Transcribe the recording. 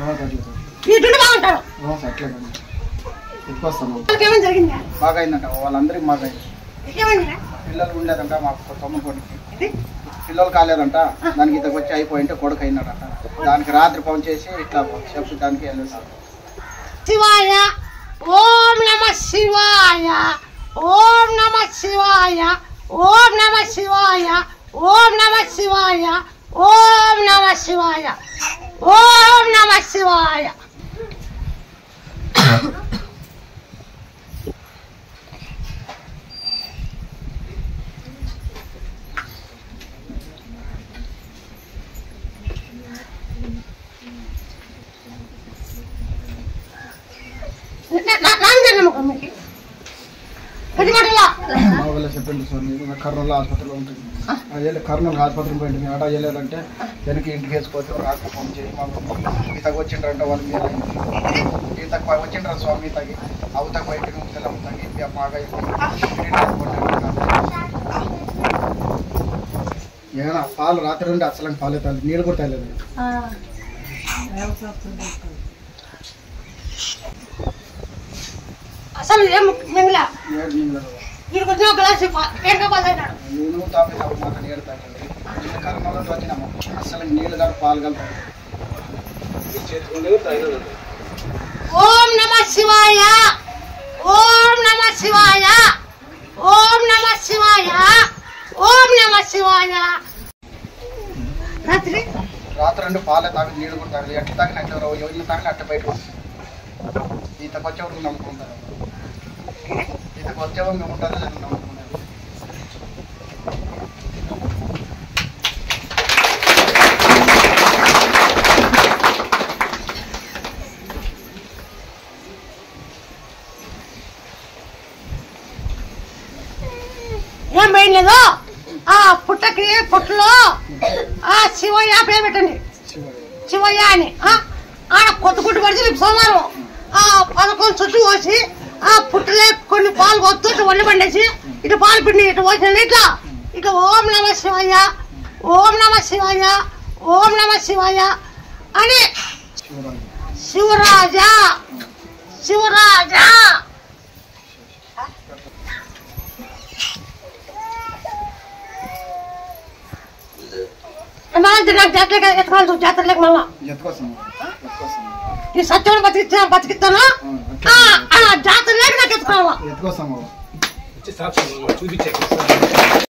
అట్లే ఇటు బాగుంటారు అట్లే ఎత్తుకొస్తాము వాళ్ళకి ఏమైనా జరిగిందా బాగా అయిందంట వాళ్ళందరికీ బాగా అయింది ఏమైందిరా పిల్లలు ఉండలేదంట మాకు తమ్ముడు కొడుకు ఇది? పిల్లలు కాలేదంట దానికి ఇంతకు వచ్చి అయిపోయింటే కొడుకు అయినాడంట దానికి రాత్రి ఫోన్ చేసి ఇట్లా చెప్పి దానికి వెళ్ళేసారు శివాయ ఓం నమ శివాయ ఓం నమ శివాయ ఓం నమ శివాయ ఓం నమ శివాయ ఓం నమ శివాయ ఓం నమ శివాయ నాకు నమ్మకం మీకు పది మాటలా మా వాళ్ళు చెప్పింది స్వామి ఇది కర్నూలు ఆసుపత్రిలో ఉంటుంది అదే కర్నూలు ఆసుపత్రికి పోయింది ఆట వెళ్ళాలంటే వెనక్కి ఇంటికి వేసుకోవచ్చు రాక ఫోన్ చేసి మాకు ఈతకు వచ్చిండ్రంట వాళ్ళు మీరు ఈతకు వచ్చిండ్రు స్వామి ఈతకి అవుతకు బయటకు ముసలి అవుతాకి బాగా ఏమైనా పాలు రాత్రి నుండి అసలు పాలు తాలి నీళ్ళు కూడా తాగలేదు అసలు ఏం మింగలా ఏడు నీళ్ళు వీడికి వచ్చిన ఒక గ్లాస్ కేంద్ర పాస్ అయినాడు నేను తాపి తాగు మాత్రం నీళ్ళు తాగలేదు చిన్న కర్నూలు వచ్చినాము అసలు నీళ్ళు కాదు పాలు కలుపు ఓం నమ శివాయ ఓం నమ శివాయ ఓం నమ శివాయ ఓం నమ శివాయ రాత్రి రాత్రి రెండు పాలే తాగి నీళ్ళు కూడా తాగలేదు ఎట్లా తాగిన అట్లా రోజు ఎవరిని తాగిన అట్ట బయట ఈతకు వచ్చేవాడు నమ్ముకుంటారు ఈతకు వచ్చేవాడు నమ్ముకుంటారు నేను నమ్ముకున్నాను ఏం పోయలేదు ఆ పుట్టకి పుట్టలో ఆ శివయ్య పేరు పెట్టండి శివుడు. శివయ్య అని ఆ, ఆడ కొత్త గుడ్డు పడితే రేపు సోమవారం ఆ పదకొండు చుట్టూ పోసి ఆ పుట్టలే కొన్ని పాలు పోతూ ఇటు ఒళ్ళు పండేసి ఇటు పాలు పిండి ఇటు పోసిన ఇట్లా ఇట్లా ఓం నమ శివయ్య ఓం నమ శివయ్య ఓం నమ శివయ్య అని శివుడు అని. శివరాజా శివరాజా మళ్ళీ నాకు జాతర ఎత్తుకోవాలి జాతరలేక మళ్ళా ఎత్తుకొస్తాము ఎత్తుకొస్తాము ఈ సత్యం బతికిస్తా బతికిస్తాను ఆ, ఆ, అట్లా ఆ జాతర లేక నాకు ఎత్తుకోవాలా ఎత్తుకొస్తాము వచ్చి సాక్షి చూపించే